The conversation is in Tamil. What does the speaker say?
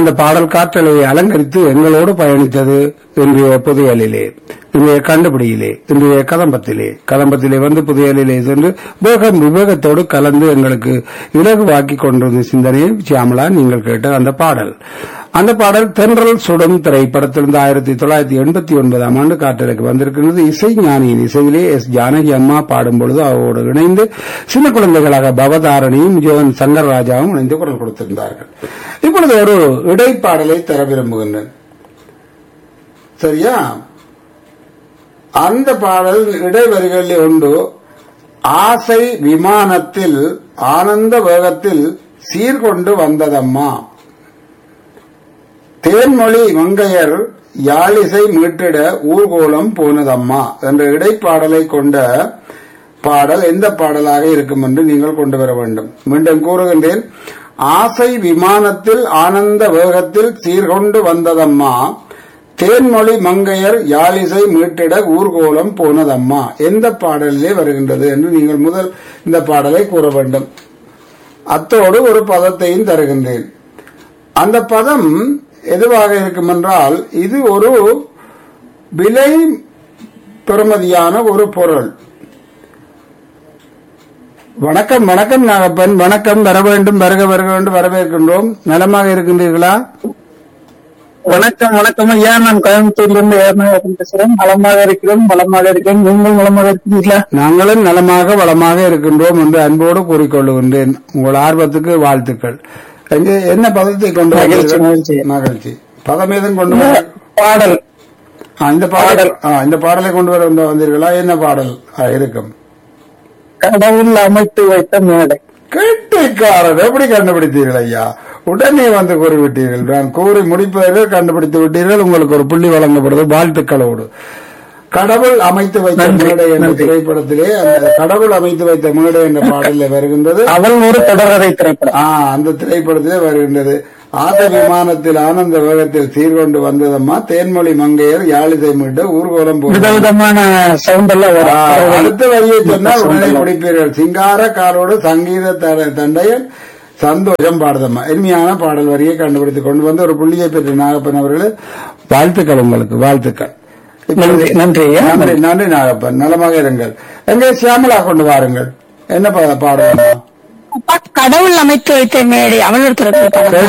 அந்த பாடல் காற்றலையை அலங்கரித்து எங்களோடு பயணித்தது இன்றைய புதையலிலே இன்றைய கண்டுபிடியிலே இன்றைய கதம்பத்திலே கதம்பத்திலே வந்து புதையலிலே சென்று வேகம் விவேகத்தோடு கலந்து எங்களுக்கு இலகுவாக்கி கொண்டிருந்த சிந்தனையை சியாமலா நீங்கள் கேட்ட அந்த பாடல் அந்த பாடல் தென்றல் சுடும் திரைப்படத்திலிருந்து ஆயிரத்தி தொள்ளாயிரத்தி எண்பத்தி ஒன்பதாம் ஆண்டு காற்றலுக்கு வந்திருக்கிறது இசை ஞானியின் இசையிலே எஸ் ஜானகி அம்மா பாடும் பொழுது அவரோடு இணைந்து சின்ன குழந்தைகளாக பவதாரணியும் ஜோன் சங்கர்ராஜாவும் இணைந்து குரல் கொடுத்திருந்தார்கள் இப்பொழுது ஒரு இடைப்பாடலை தர விரும்புகின்றேன் சரியா அந்த பாடல் இடைவரிகளில் உண்டு ஆசை விமானத்தில் ஆனந்த வேகத்தில் சீர்கொண்டு வந்ததம்மா தேன்மொழி மங்கையர் யாழிசை மீட்டிட ஊர்கோலம் போனதம்மா என்ற இடைப்பாடலை கொண்ட பாடல் எந்த பாடலாக இருக்கும் என்று நீங்கள் கொண்டு வர வேண்டும் மீண்டும் கூறுகின்றேன் ஆசை விமானத்தில் ஆனந்த வேகத்தில் சீர்கொண்டு வந்ததம்மா தேன்மொழி மங்கையர் யாழிசை மீட்டிட ஊர்கோலம் போனதம்மா எந்த பாடலிலே வருகின்றது என்று நீங்கள் முதல் இந்த பாடலை கூற வேண்டும் அத்தோடு ஒரு பதத்தையும் தருகின்றேன் அந்த பதம் எதுவாக இருக்கும் என்றால் இது ஒரு விலை பெறுமதியான ஒரு பொருள் வணக்கம் வணக்கம் நாகப்பன் வணக்கம் வர வேண்டும் வருக வருக வேண்டும் வரவேற்கின்றோம் நலமாக இருக்கின்றீர்களா வணக்கம் வணக்கம் ஐயா நான் கோயம்புத்தூர்ல இருந்து ஏர்நாயகன் பேசுறேன் நலமாக இருக்கிறேன் பலமாக இருக்கிறேன் நீங்கள் நலமாக இருக்கிறீர்களா நாங்களும் நலமாக வளமாக இருக்கின்றோம் என்று அன்போடு கூறிக்கொள்ளுகின்றேன் உங்கள் ஆர்வத்துக்கு வாழ்த்துக்கள் எங்கே என்ன பதத்தை கொண்டு மகிழ்ச்சி, வந்தீர்கள்? மகிழ்ச்சி. மகிழ்ச்சி பதம் ஏதும் கொண்டு வர பாடல் ஆ, இந்த பாடல் ஆ, இந்த பாடலை கொண்டு வர வந்த- வந்தீர்களா என்ன பாடல் ஆ, இருக்கும் கடவுள் அமைத்து வைத்த மேடை கெட்டிக்காரர் எப்படி கண்டுபிடித்தீர்கள் ஐயா உடனே வந்து கூறிவிட்டீர்கள் நான் கூறி முடிப்பதற்கு கண்டுபிடித்து விட்டீர்கள் உங்களுக்கு ஒரு புள்ளி வழங்கப்படுது வாழ்த்துக்களோடு கடவுள் அமைத்து வைத்த நன்றி, மேடை என்ற நன்றி. திரைப்படத்திலே அந்த கடவுள் அமைத்து வைத்த மேடை என்ற பாடலில் வருகின்றது அவள் ஒரு தொடரதை திரைப்படம் ஆ அந்த திரைப்படத்திலே வருகின்றது ஆத விமானத்தில் ஆனந்த வேகத்தில் சீர்கொண்டு வந்ததம்மா தேன்மொழி மங்கையர் யாழிசை மீட்டு ஊர்வலம் போனார் விதவிதமான சவுண்ட் எல்லாம் ஆ, வரும் அடுத்த வரியை சொன்னால் உடனே பிடிப்பீர்கள் சிங்கார காலோடு சங்கீத த- தண்டையன் சந்தோஷம் பாடுதம்மா எளிமையான பாடல் வரியை கண்டுபிடித்துக் கொண்டு வந்து ஒரு புள்ளியை பெற்ற நாகப்பன் அவர்களே வாழ்த்துக்கள் உங்களுக்கு வாழ்த்துக்கள் நன்றி நன்றி ஐயா நன்றி நன்றி நாகப்பன் நலமாக இருங்கள் எங்கே சியாமலா கொண்டு வாருங்கள் என்ன பா- பாடல் அப்பா, கடவுள் அமைத்து வைத்த மேடை அவள் ஒரு திரைப்படம்